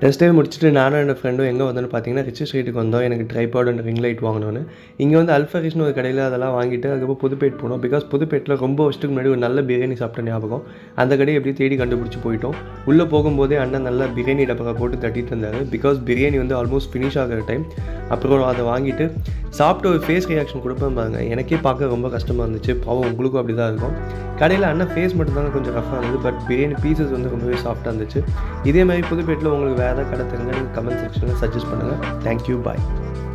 test dive முடிச்சுட்டு நானும் என் ஃப்ரெண்டும் எங்கே வந்தோன்னு பார்த்தீங்கன்னா ரிச் ஸ்ட்ரீட்டுக்கு வந்தோம் எனக்கு ட்ரைபாட் அண்ட் ரிங் லைட் வாங்கணும்னு இங்கே வந்து அல்ஃபரிஷ்னு ஒரு கடையில் அதெல்லாம் வாங்கிட்டு அதுக்கப்புறம் புதுப்பேட் போனோம் பிகாஸ் புதுப்பேட்டில் ரொம்ப வருஷத்துக்கு முன்னாடி ஒரு நல்ல பிரியாணி சாப்பிட்ட ஞாபகம் அந்த கடையை எப்படி தேடி கண்டுபிடிச்சி போயிட்டோம் உள்ளே போகும்போதே அண்ணன் நல்லா பிரியாணி டப்பா போட்டு தட்டிட்டு இருந்தார் பிகாஸ் பிரியாணி வந்து ஆல்மோஸ்ட் ஃபினிஷ் ஆகிற டைம் அப்புறம் அதை வாங்கிட்டு சாப்பிட்ட ஒரு ஃபேஸ் ரியாக்ஷன் கொடுப்பேன் பாருங்க எனக்கே பார்க்க ரொம்ப கஷ்டமாக இருந்துச்சு பாவம் உங்களுக்கும் அப்படி தான் இருக்கும் கடையில் அண்ணன் ஃபேஸ் மட்டும் தாங்க கொஞ்சம் ரஃபாக இருந்தது பட் பிரியாணி பீசஸ் வந்து ரொம்பவே சாஃப்டாக இருந்துச்சு இதே மாதிரி புதுப்பேட்டில் உங்களுக்கு வேறு ஏதாவது கடை தெரிஞ்சால் நீங்கள் கமெண்ட் செக்ஷனில் சஜஸ்ட் பண்ணுங்கள் தேங்க்யூ பாய்